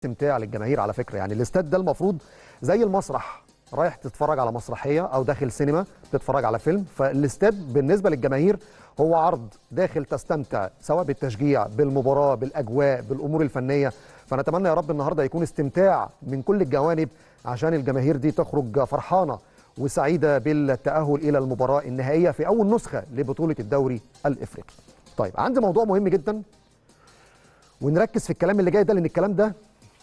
استمتاع للجماهير على فكره يعني الاستاد ده المفروض زي المسرح رايح تتفرج على مسرحيه او داخل سينما تتفرج على فيلم فالاستاد بالنسبه للجماهير هو عرض داخل تستمتع سواء بالتشجيع بالمباراه بالاجواء بالامور الفنيه فنتمنى يا رب النهارده يكون استمتاع من كل الجوانب عشان الجماهير دي تخرج فرحانه وسعيده بالتاهل الى المباراه النهائيه في اول نسخه لبطوله الدوري الافريقي. طيب عندي موضوع مهم جدا ونركز في الكلام اللي جاي ده لان الكلام ده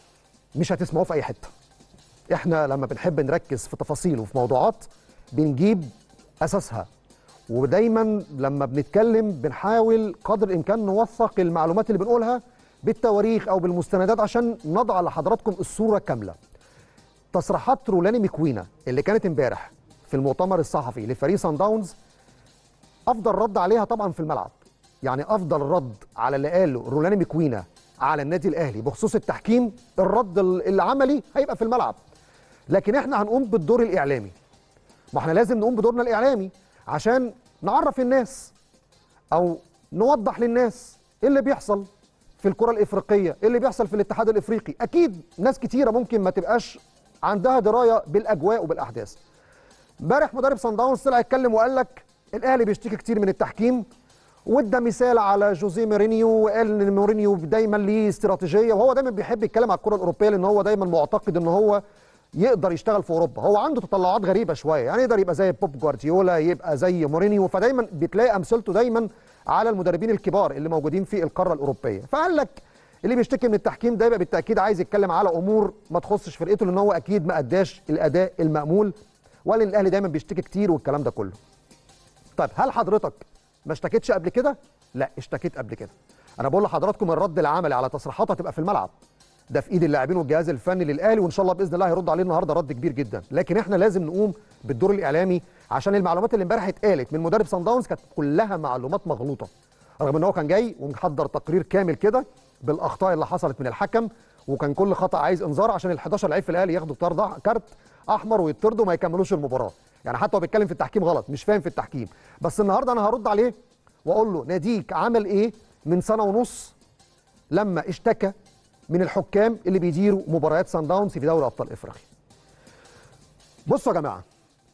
مش هتسمعوه في اي حته. احنا لما بنحب نركز في تفاصيل وفي موضوعات بنجيب اساسها ودايما لما بنتكلم بنحاول قدر الامكان نوثق المعلومات اللي بنقولها بالتواريخ او بالمستندات عشان نضع لحضراتكم الصوره كامله. تصريحات رولاني ميكوينا اللي كانت امبارح في المؤتمر الصحفي لفريق سان داونز افضل رد عليها طبعا في الملعب يعني افضل رد على اللي قاله رولاني ميكوينا على النادي الاهلي بخصوص التحكيم الرد العملي هيبقى في الملعب لكن احنا هنقوم بالدور الاعلامي ما احنا لازم نقوم بدورنا الاعلامي عشان نعرف الناس او نوضح للناس ايه اللي بيحصل في الكره الافريقيه ايه اللي بيحصل في الاتحاد الافريقي اكيد ناس كتيره ممكن ما تبقاش عندها درايه بالاجواء وبالاحداث امبارح مدرب صن داونز طلع يتكلم وقال لك الاهلي بيشتكي كتير من التحكيم وادى مثال على جوزيه مورينيو وقال ان مورينيو دايما ليه استراتيجيه وهو دايما بيحب يتكلم على الكره الاوروبيه لان هو دايما معتقد ان هو يقدر يشتغل في اوروبا هو عنده تطلعات غريبه شويه يعني يقدر يبقى زي بوب جوارديولا يبقى زي مورينيو فدايما بتلاقي امثلته دايما على المدربين الكبار اللي موجودين في القاره الاوروبيه فقال لك اللي بيشتكي من التحكيم ده يبقى بالتاكيد عايز يتكلم على امور ما تخصش فرقته لان هو اكيد ما اداش الاداء المامول ولا الاهلي دايما بيشتكي كتير والكلام ده كله طيب هل حضرتك ما اشتكيتش قبل كده لا اشتكيت قبل كده انا بقول لحضراتكم الرد العملي على تصريحات هتبقى في الملعب ده في ايد اللاعبين والجهاز الفني للاهلي وان شاء الله باذن الله هيرد عليه النهارده رد كبير جدا لكن احنا لازم نقوم بالدور الاعلامي عشان المعلومات اللي امبارح اتقالت من مدرب صن داونز كانت كلها معلومات مغلوطه رغم ان هو كان جاي ومحضر تقرير كامل كده بالاخطاء اللي حصلت من الحكم وكان كل خطا عايز انذار عشان ال 11 لعيب في الاهلي ياخدوا طرد كارت احمر ويطردوا ما يكملوش المباراه يعني حتى هو بيتكلم في التحكيم غلط مش فاهم في التحكيم بس النهارده انا هرد عليه واقول له ناديك عمل ايه من سنه ونص لما اشتكى من الحكام اللي بيديروا مباريات سان داونز في دوري ابطال افريقيا بصوا يا جماعه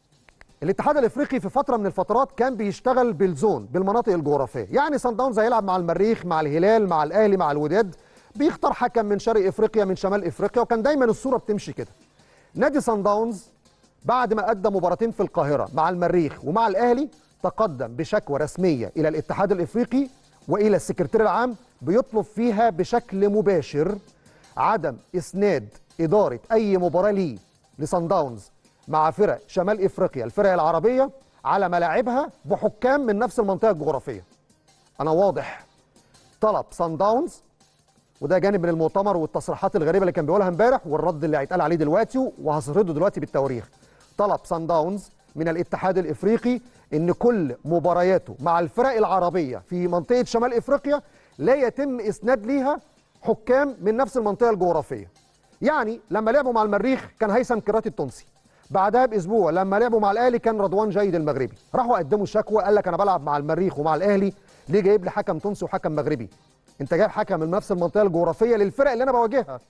الاتحاد الافريقي في فتره من الفترات كان بيشتغل بالزون بالمناطق الجغرافيه يعني سان داونز هيلعب مع المريخ مع الهلال مع الاهلي مع الوداد بيختار حكم من شرق افريقيا من شمال افريقيا وكان دايما الصوره بتمشي كده نادي سان داونز بعد ما ادى مباراتين في القاهره مع المريخ ومع الاهلي تقدم بشكوى رسميه الى الاتحاد الافريقي والى السكرتير العام بيطلب فيها بشكل مباشر عدم اسناد اداره اي مباراه ليه لسان داونز مع فرق شمال افريقيا الفرق العربيه على ملاعبها بحكام من نفس المنطقه الجغرافيه. انا واضح طلب سان داونز وده جانب من المؤتمر والتصريحات الغريبه اللي كان بيقولها امبارح والرد اللي هيتقال عليه دلوقتي وهسرده دلوقتي بالتواريخ. طلب سان داونز من الاتحاد الافريقي ان كل مبارياته مع الفرق العربيه في منطقه شمال افريقيا لا يتم اسناد ليها حكام من نفس المنطقه الجغرافيه. يعني لما لعبوا مع المريخ كان هيثم كراتي التونسي بعدها باسبوع لما لعبوا مع الاهلي كان رضوان جيد المغربي راحوا قدموا شكوى قال لك انا بلعب مع المريخ ومع الاهلي ليه جايب لي حكم تونسي وحكم مغربي انت جايب حكم من نفس المنطقه الجغرافيه للفرق اللي انا بواجهها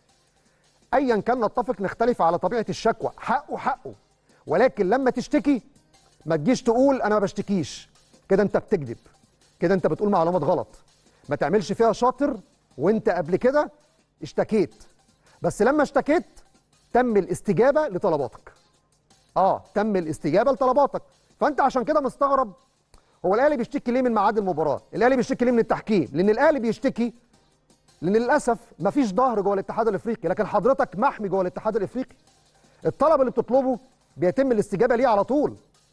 ايا كان نتفق نختلف على طبيعه الشكوى حقه حقه ولكن لما تشتكي ما تجيش تقول انا ما بشتكيش كده انت بتكذب كده انت بتقول معلومات غلط ما تعملش فيها شاطر وانت قبل كده اشتكيت بس لما اشتكيت تم الاستجابه لطلباتك اه تم الاستجابه لطلباتك فانت عشان كده مستغرب هو الاهلي بيشتكي ليه من ميعاد المباراه الاهلي بيشتكي ليه من التحكيم لان الاهلي بيشتكي لان للاسف مفيش ظهر جوه الاتحاد الافريقي لكن حضرتك محمي جوه الاتحاد الافريقي الطلب اللي بتطلبه بيتم الاستجابه ليه على طول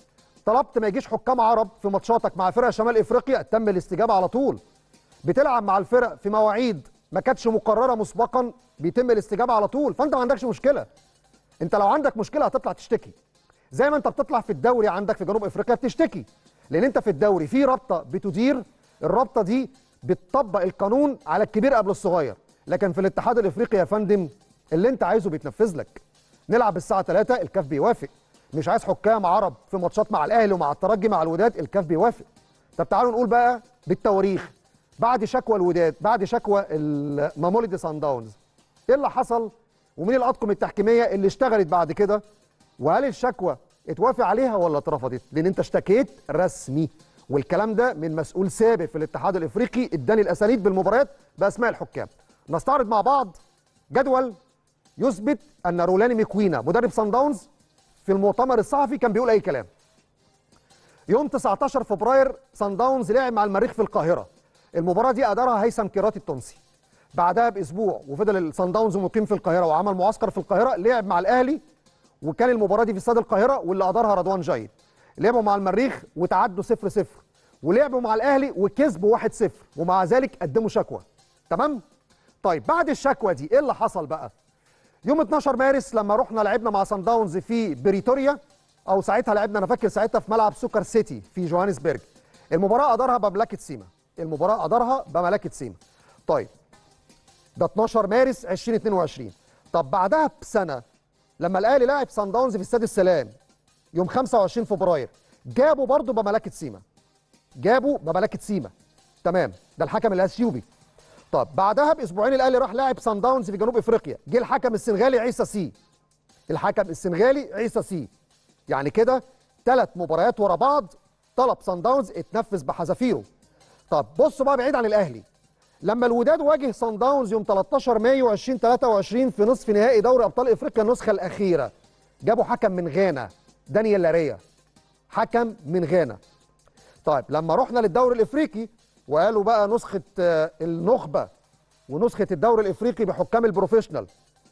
طلبت ما يجيش حكام عرب في ماتشاتك مع فرق شمال افريقيا تم الاستجابه على طول بتلعب مع الفرق في مواعيد ما كانتش مقرره مسبقا بيتم الاستجابه على طول فانت ما عندكش مشكله انت لو عندك مشكله هتطلع تشتكي زي ما انت بتطلع في الدوري عندك في جنوب افريقيا بتشتكي لان انت في الدوري في رابطه بتدير الرابطه دي بتطبق القانون على الكبير قبل الصغير لكن في الاتحاد الافريقي يا فندم اللي انت عايزه بيتنفذ لك نلعب الساعه 3 الكاف بيوافق مش عايز حكام عرب في ماتشات مع الاهلي ومع الترجي مع الوداد الكاف بيوافق طب تعالوا نقول بقى بالتواريخ بعد شكوى الوداد بعد شكوى مامولي دي سان داونز ايه اللي حصل ومين الاطقم التحكيميه اللي اشتغلت بعد كده وهل الشكوى اتوافق عليها ولا اترفضت لان انت اشتكيت رسمي والكلام ده من مسؤول سابق في الاتحاد الافريقي اداني الاسانيد بالمباريات باسماء الحكام نستعرض مع بعض جدول يثبت ان رولاني ميكوينا مدرب سان داونز في المؤتمر الصحفي كان بيقول اي كلام يوم 19 فبراير سان داونز لعب مع المريخ في القاهره المباراه دي ادارها هيثم كيراتي التونسي بعدها باسبوع وفضل السان داونز مقيم في القاهره وعمل معسكر في القاهره لعب مع الاهلي وكان المباراه دي في استاد القاهره واللي ادارها رضوان جيد لعبوا مع المريخ وتعادلوا 0 0 ولعبوا مع الاهلي وكسبوا 1 0 ومع ذلك قدموا شكوى تمام طيب بعد الشكوى دي ايه اللي حصل بقى يوم 12 مارس لما رحنا لعبنا مع سان داونز في بريتوريا او ساعتها لعبنا انا فاكر ساعتها في ملعب سوكر سيتي في جوهانسبرج المباراه ادارها بمملكه سيما المباراه ادارها بمملكه سيما طيب ده 12 مارس 2022 طب بعدها بسنه لما الاهلي لعب سان داونز في استاد السلام يوم 25 فبراير جابوا برضه بمملكه سيما جابوا بمملكه سيما تمام ده الحكم الاثيوبي طب بعدها باسبوعين الاهلي راح لاعب سان داونز في جنوب افريقيا جه الحكم السنغالي عيسى سي الحكم السنغالي عيسى سي يعني كده ثلاث مباريات ورا بعض طلب سان داونز اتنفذ بحذافيره طب بصوا بقى بعيد عن الاهلي لما الوداد واجه سان داونز يوم 13 مايو 2023 في نصف نهائي دوري ابطال افريقيا النسخه الاخيره جابوا حكم من غانا دانيال لاريا حكم من غانا طيب لما رحنا للدوري الافريقي وقالوا بقى نسخه آه، النخبه ونسخه الدوري الافريقي بحكام البروفيشنال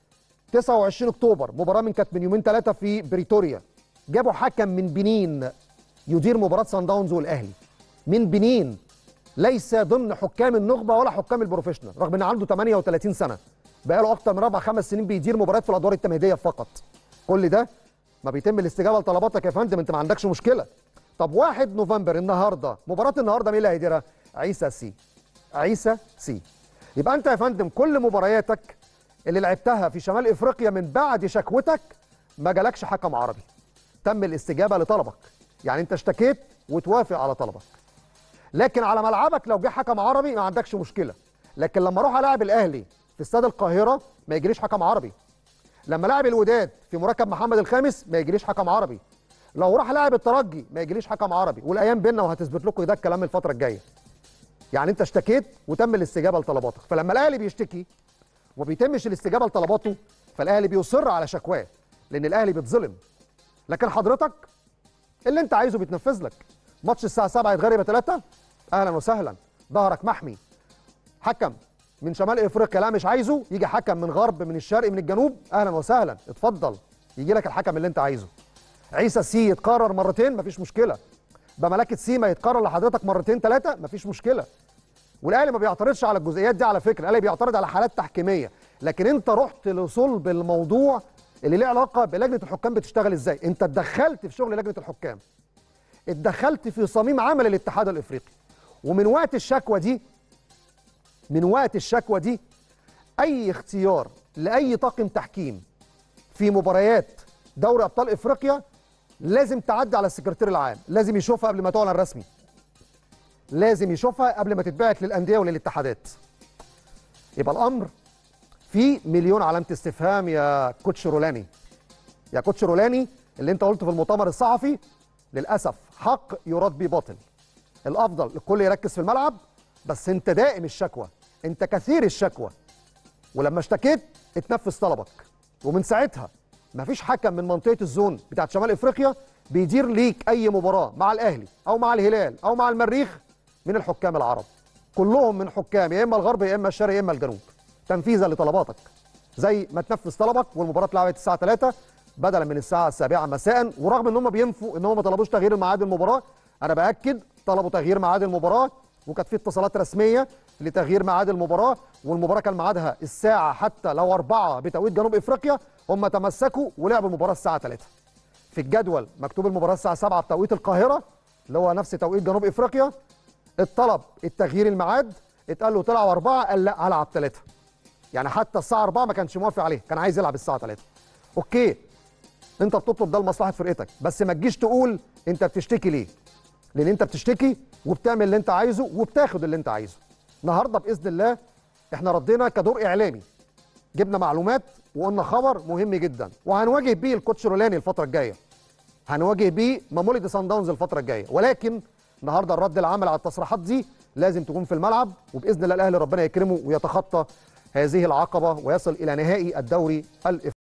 29 اكتوبر مباراه من كانت من يومين ثلاثه في بريتوريا جابوا حكم من بنين يدير مباراه سان داونز والاهلي من بنين ليس ضمن حكام النخبه ولا حكام البروفيشنال رغم ان عنده 38 سنه بقاله اكتر من اربع خمس سنين بيدير مباريات في الادوار التمهيديه فقط كل ده ما بيتم الاستجابه لطلباتك يا فندم انت ما عندكش مشكله طب 1 نوفمبر النهارده مباراه النهارده مين اللي هيديرها عيسى سي عيسى سي يبقى انت يا فندم كل مبارياتك اللي لعبتها في شمال افريقيا من بعد شكوتك ما جالكش حكم عربي تم الاستجابه لطلبك يعني انت اشتكيت وتوافق على طلبك لكن على ملعبك لو جه حكم عربي ما عندكش مشكله لكن لما اروح العب الاهلي في استاد القاهره ما يجريش حكم عربي لما لاعب الوداد في مركب محمد الخامس ما يجريش حكم عربي لو راح لاعب الترجي ما يجريش حكم عربي والايام بينا وهتثبت لكم ده الكلام الفتره الجايه يعني انت اشتكيت وتم الاستجابه لطلباتك فلما الاهلي بيشتكي وما بيتمش الاستجابه لطلباته فالاهلي بيصر على شكواه لان الاهلي بيتظلم لكن حضرتك اللي انت عايزه بيتنفذ لك ماتش الساعه 7 يتغير يبقى 3 اهلا وسهلا ظهرك محمي حكم من شمال افريقيا لا مش عايزه يجي حكم من غرب من الشرق من الجنوب اهلا وسهلا اتفضل يجي لك الحكم اللي انت عايزه عيسى سي يتكرر مرتين مفيش مشكله بملكه سيما يتكرر لحضرتك مرتين ثلاثه مفيش مشكله والاهلي ما بيعترضش على الجزئيات دي على فكره الاهلي بيعترض على حالات تحكيميه لكن انت رحت لصلب الموضوع اللي ليه علاقه بلجنه الحكام بتشتغل ازاي انت اتدخلت في شغل لجنه الحكام اتدخلت في صميم عمل الاتحاد الافريقي ومن وقت الشكوى دي من وقت الشكوى دي اي اختيار لاي طاقم تحكيم في مباريات دوري ابطال افريقيا لازم تعدي على السكرتير العام لازم يشوفها قبل ما تعلن رسمي لازم يشوفها قبل ما تتبعت للانديه وللاتحادات يبقى الامر في مليون علامه استفهام يا كوتش رولاني يا كوتش رولاني اللي انت قلته في المؤتمر الصحفي للاسف حق يراد به باطل الافضل الكل يركز في الملعب بس انت دائم الشكوى انت كثير الشكوى ولما اشتكيت اتنفذ طلبك ومن ساعتها مفيش حكم من منطقه الزون بتاعت شمال افريقيا بيدير ليك اي مباراه مع الاهلي او مع الهلال او مع المريخ من الحكام العرب كلهم من حكام يا اما الغرب يا اما الشرق يا اما الجنوب تنفيذا لطلباتك زي ما تنفذ طلبك والمباراه اتلعبت الساعه 3 بدلا من الساعه السابعه مساء ورغم ان هم بينفوا ان هم ما طلبوش تغيير ميعاد المباراه انا باكد طلبوا تغيير ميعاد المباراه وكانت في اتصالات رسميه لتغيير ميعاد المباراه والمباراه كان ميعادها الساعه حتى لو 4 بتوقيت جنوب افريقيا هم تمسكوا ولعبوا المباراه الساعه 3 في الجدول مكتوب المباراه الساعه 7 بتوقيت القاهره اللي هو نفس توقيت جنوب افريقيا الطلب التغيير الميعاد اتقال له طلعوا 4 قال لا هلعب 3 يعني حتى الساعه 4 ما كانش موافق عليه كان عايز يلعب الساعه 3 اوكي انت بتطلب ده لمصلحه فرقتك بس ما تجيش تقول انت بتشتكي ليه لان انت بتشتكي وبتعمل اللي انت عايزه وبتاخد اللي انت عايزه النهارده باذن الله احنا ردينا كدور اعلامي جبنا معلومات وقلنا خبر مهم جدا وهنواجه بيه الكوتش رولاني الفتره الجايه هنواجه بيه مامولي سان داونز الفتره الجايه ولكن النهارده الرد العمل على التصريحات دي لازم تكون في الملعب وباذن الله الاهلي ربنا يكرمه ويتخطى هذه العقبه ويصل الى نهائي الدوري الافريقي